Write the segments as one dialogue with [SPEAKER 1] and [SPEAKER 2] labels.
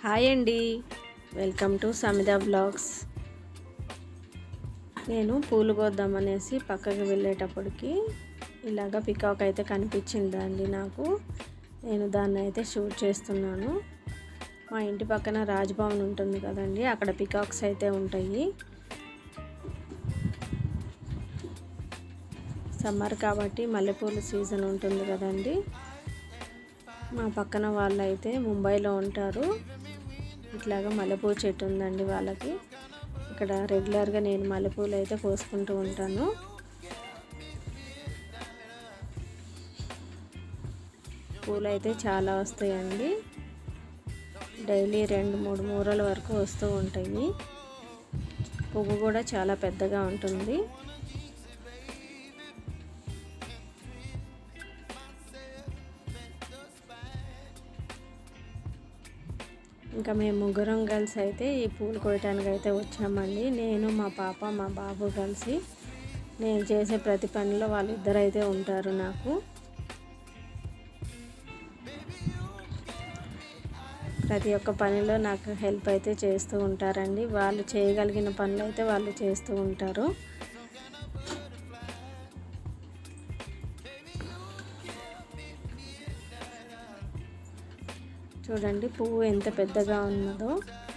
[SPEAKER 1] hi అండి welcome to సమిత blogs నేను పూలు కోద్దామనేసి పక్కకి వెళ్ళేటప్పటికి ఇలాగ పికాక్ అయితే కనిపించిందండి నాకు నేను దాన్ని అయితే షూట్ చేస్తున్నాను మా ఇంటి పక్కన రాజ్భవన్ ఉంటుంది కదండి అక్కడ పికాక్స్ అయితే ఉంటాయి సమ్మర్ కాబట్టి మల్లెపూల సీజన్ ఉంటుంది కదండి మా పక్కన వాళ్ళు అయితే ముంబైలో ఉంటారు ఇట్లాగా మల్లెపూ చెట్టు ఉందండి వాళ్ళకి ఇక్కడ రెగ్యులర్గా నేను మల్లెపూలు అయితే కోసుకుంటూ ఉంటాను పూలు అయితే చాలా వస్తాయండి డైలీ రెండు మూడు మూరల వరకు వస్తూ ఉంటాయి పువ్వు కూడా చాలా పెద్దగా ఉంటుంది ఇంకా మేము ముగ్గురం కలిసి అయితే ఈ పూలు కోయటానికి అయితే వచ్చామండి నేను మా పాప మా బాబు కలిసి నేను చేసే ప్రతి పనిలో వాళ్ళిద్దరు అయితే ఉంటారు నాకు ప్రతి ఒక్క పనిలో నాకు హెల్ప్ అయితే చేస్తూ ఉంటారండి వాళ్ళు చేయగలిగిన పనులు అయితే వాళ్ళు చేస్తూ ఉంటారు చూడండి పువ్వు ఎంత పెద్దగా ఉన్నదో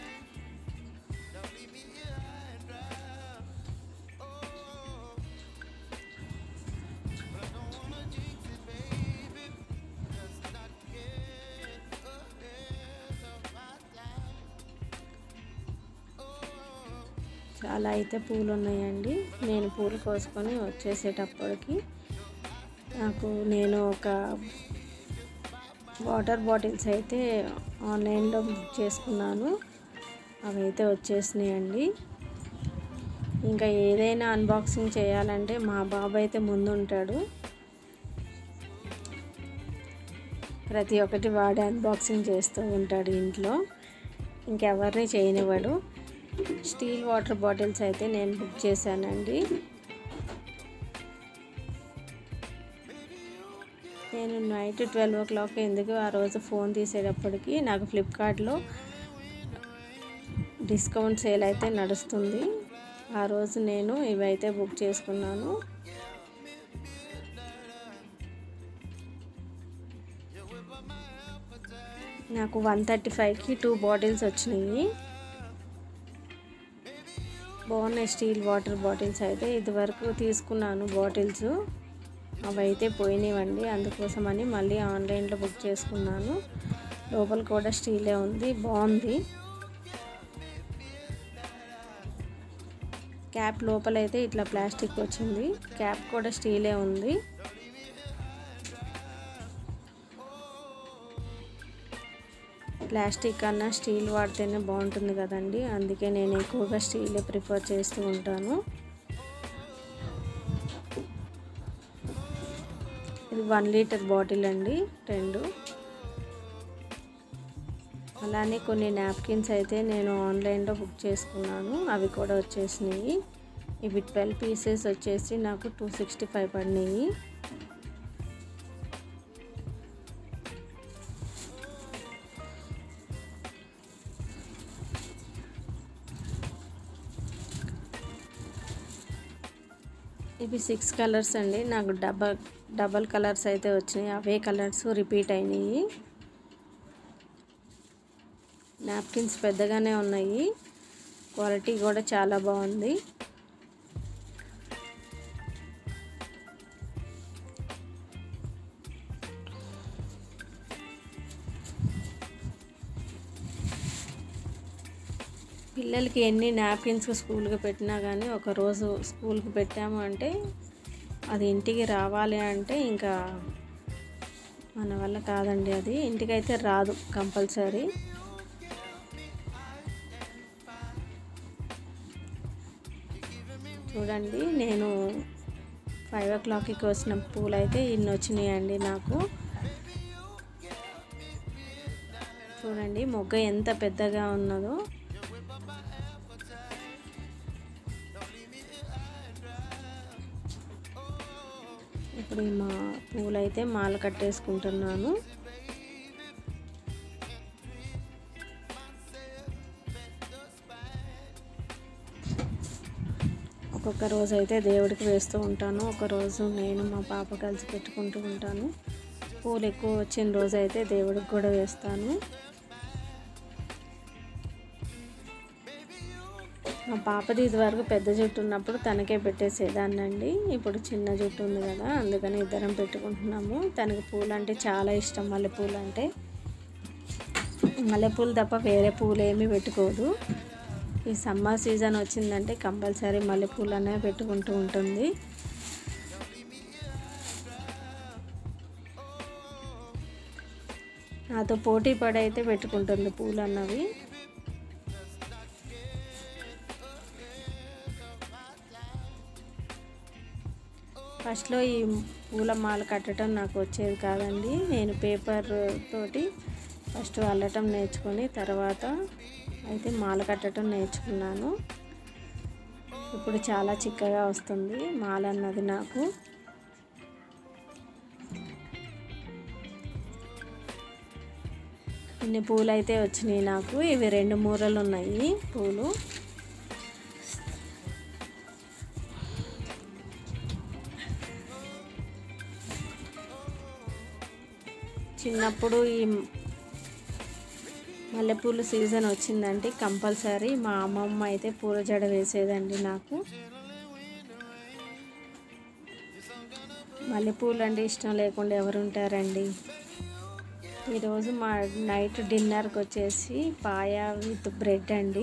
[SPEAKER 1] చాలా అయితే పూలు ఉన్నాయండి నేను పూలు కోసుకొని వచ్చేసేటప్పటికి నాకు నేను ఒక వాటర్ బాటిల్స్ అయితే ఆన్లైన్లో బుక్ చేసుకున్నాను అవి అయితే వచ్చేసినాయండి ఇంకా ఏదైనా అన్బాక్సింగ్ చేయాలంటే మా బాబు అయితే ముందు ఉంటాడు ప్రతి ఒక్కటి వాడే అన్బాక్సింగ్ చేస్తూ ఉంటాడు ఇంట్లో ఇంకెవరిని చేయనివ్వడు స్టీల్ వాటర్ బాటిల్స్ అయితే నేను బుక్ చేశానండి నేను నైట్ ట్వెల్వ్ ఓ క్లాక్ ఎందుకు ఆ రోజు ఫోన్ తీసేటప్పటికి నాకు ఫ్లిప్కార్ట్లో డిస్కౌంట్ సేల్ అయితే నడుస్తుంది ఆ రోజు నేను ఇవైతే బుక్ చేసుకున్నాను నాకు వన్ థర్టీ ఫైవ్కి టూ బాటిల్స్ వచ్చినాయి బాగున్నాయి స్టీల్ వాటర్ బాటిల్స్ అయితే ఇదివరకు తీసుకున్నాను బాటిల్స్ అవి అయితే పోయినాయండి అందుకోసమని మళ్ళీ ఆన్లైన్లో బుక్ చేసుకున్నాను లోపల కూడా స్టీలే ఉంది బాగుంది క్యాప్ లోపలైతే ఇట్లా ప్లాస్టిక్ వచ్చింది క్యాప్ కూడా స్టీలే ఉంది ప్లాస్టిక్ కన్నా స్టీల్ వాడితేనే బాగుంటుంది కదండి అందుకే నేను ఎక్కువగా స్టీలే ప్రిఫర్ చేస్తూ ఉంటాను ఇది వన్ లీటర్ బాటిల్ అండి రెండు అలానే కొన్ని నాప్కిన్స్ అయితే నేను ఆన్లైన్లో బుక్ చేసుకున్నాను అవి కూడా వచ్చేసినాయి ఇవి ట్వెల్వ్ పీసెస్ వచ్చేసి నాకు టూ సిక్స్టీ ఫైవ్ పడినాయి ఇవి సిక్స్ కలర్స్ అండి నాకు డబల్ డబల్ కలర్స్ అయితే వచ్చినాయి అవే కలర్స్ రిపీట్ అయినాయి నాప్కిన్స్ పెద్దగానే ఉన్నాయి క్వాలిటీ కూడా చాలా బాగుంది పిల్లలకి ఎన్ని నాప్కిన్స్ స్కూల్కి పెట్టినా కానీ ఒక రోజు స్కూల్కి పెట్టాము అంటే అది ఇంటికి రావాలి అంటే ఇంకా మన వల్ల కాదండి అది ఇంటికైతే రాదు కంపల్సరీ చూడండి నేను ఫైవ్ ఓ క్లాక్కి కోసిన పూలు అయితే ఇన్ని వచ్చినాయండి నాకు చూడండి మొగ్గ ఎంత పెద్దగా ఉన్నదో ఇప్పుడు ఈ మా పూలైతే మాల కట్టేసుకుంటున్నాను ఒక్కొక్క రోజు అయితే దేవుడికి వేస్తూ ఉంటాను ఒక రోజు నేను మా పాప కలిసి పెట్టుకుంటూ ఉంటాను పూలు ఎక్కువ వచ్చిన రోజు అయితే దేవుడికి కూడా వేస్తాను మా పాపది ఇదివరకు పెద్ద జుట్టు ఉన్నప్పుడు తనకే పెట్టేసేదాన్నండి ఇప్పుడు చిన్న జుట్టు ఉంది కదా అందుకని ఇద్దరం పెట్టుకుంటున్నాము తనకి పూలు అంటే చాలా ఇష్టం మల్లెపూలు అంటే మల్లెపూలు తప్ప వేరే పూలు ఏమీ పెట్టుకోదు ఈ సమ్మర్ సీజన్ వచ్చిందంటే కంపల్సరీ మల్లెపూలు అనేవి పెట్టుకుంటూ ఉంటుంది నాతో పోటీ పడి అయితే పెట్టుకుంటుంది పూలు అన్నవి ఫస్ట్లో ఈ పూల మాల కట్టడం నాకు వచ్చేది కాదండి నేను పేపర్ తోటి ఫస్ట్ అల్లటం నేర్చుకొని తర్వాత అయితే మాల కట్టడం నేర్చుకున్నాను ఇప్పుడు చాలా చిక్కగా వస్తుంది మాల అన్నది నాకు ఇన్ని పూలు అయితే వచ్చినాయి నాకు ఇవి రెండు మూరలు ఉన్నాయి పూలు చిన్నప్పుడు ఈ మల్లెపూలు సీజన్ వచ్చిందంటే కంపల్సరీ మా అమ్మమ్మ అయితే పూల జడ వేసేదండి నాకు మల్లెపూలు అంటే ఇష్టం లేకుండా ఎవరు ఉంటారండి ఈరోజు మా నైట్ డిన్నర్కి వచ్చేసి పాయ విత్ బ్రెడ్ అండి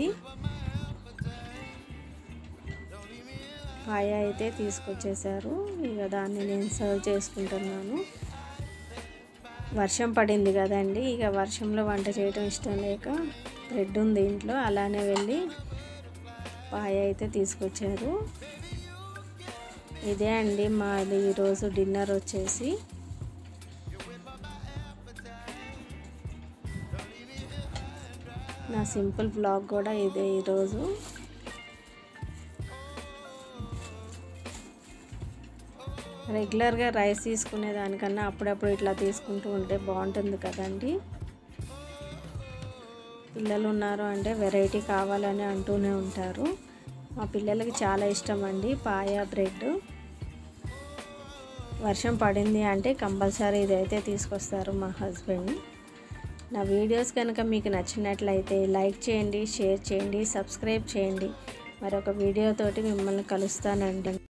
[SPEAKER 1] పాయ అయితే తీసుకొచ్చేసారు ఇక దాన్ని నేను సర్వ్ చేసుకుంటున్నాను వర్షం పడింది కదండి ఇక వర్షంలో వంట చేయడం ఇష్టం లేక బ్రెడ్ ఉంది ఇంట్లో అలానే వెళ్ళి పాయ అయితే తీసుకొచ్చారు ఇదే అండి మాది ఈరోజు డిన్నర్ వచ్చేసి నా సింపుల్ బ్లాగ్ కూడా ఇదే ఈరోజు రెగ్యులర్గా రైస్ తీసుకునే దానికన్నా అప్పుడప్పుడు ఇట్లా తీసుకుంటూ ఉంటే బాగుంటుంది కదండి పిల్లలు ఉన్నారు అంటే వెరైటీ కావాలని అంటూనే ఉంటారు మా పిల్లలకి చాలా ఇష్టం అండి పాయ బ్రెడ్ వర్షం పడింది అంటే కంపల్సరీ ఇదైతే తీసుకొస్తారు మా హస్బెండ్ నా వీడియోస్ కనుక మీకు నచ్చినట్లయితే లైక్ చేయండి షేర్ చేయండి సబ్స్క్రైబ్ చేయండి మరొక వీడియోతోటి మిమ్మల్ని కలుస్తానండి